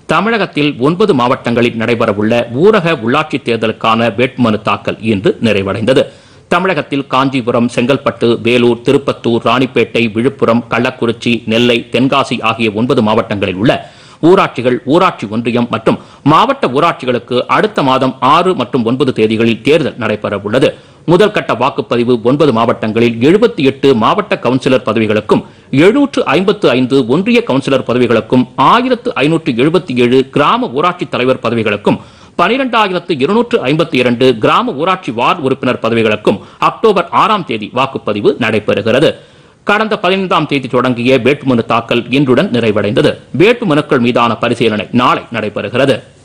தமிழகத்தில் ஒன்பது மாவட்டங்களில் நடைபெறவுள்ள ஊரக உள்ளாட்சித் தேர்தலுக்கான வேட்புமனு தாக்கல் இன்று நிறைவடைந்தது தமிழகத்தில் காஞ்சிபுரம் செங்கல்பட்டு வேலூர் திருப்பத்தூர் ராணிப்பேட்டை விழுப்புரம் கள்ளக்குறிச்சி நெல்லை தென்காசி ஆகிய ஒன்பது மாவட்டங்களில் உள்ள ஊராட்சிகள் ஊராட்சி ஒன்றியம் மற்றும் மாவட்ட ஊராட்சிகளுக்கு அடுத்த மாதம் ஆறு மற்றும் ஒன்பது தேதிகளில் தேர்தல் நடைபெற உள்ளது முதல் கட்ட வாக்குப்பதிவு ஒன்பது மாவட்டங்களில் எழுபத்தி எட்டு மாவட்ட கவுன்சிலர் பதவிகளுக்கும் எழுநூற்று ஐம்பத்து ஐந்து ஒன்றிய கவுன்சிலர் பதவிகளுக்கும் ஆயிரத்து ஐநூற்று எழுபத்தி ஏழு கிராம ஊராட்சி தலைவர் பதவிகளுக்கும் பனிரெண்டாயிரத்து இருநூற்று ஐம்பத்தி இரண்டு கிராம ஊராட்சி வார்டு உறுப்பினர் பதவிகளுக்கும் அக்டோபர் ஆறாம் தேதி வாக்குப்பதிவு நடைபெறுகிறது கடந்த பதினைந்தாம் தேதி தொடங்கிய வேட்புமனு தாக்கல் இன்றுடன் நிறைவடைந்தது வேட்புமனுக்கள் மீதான பரிசீலனை நாளை நடைபெறுகிறது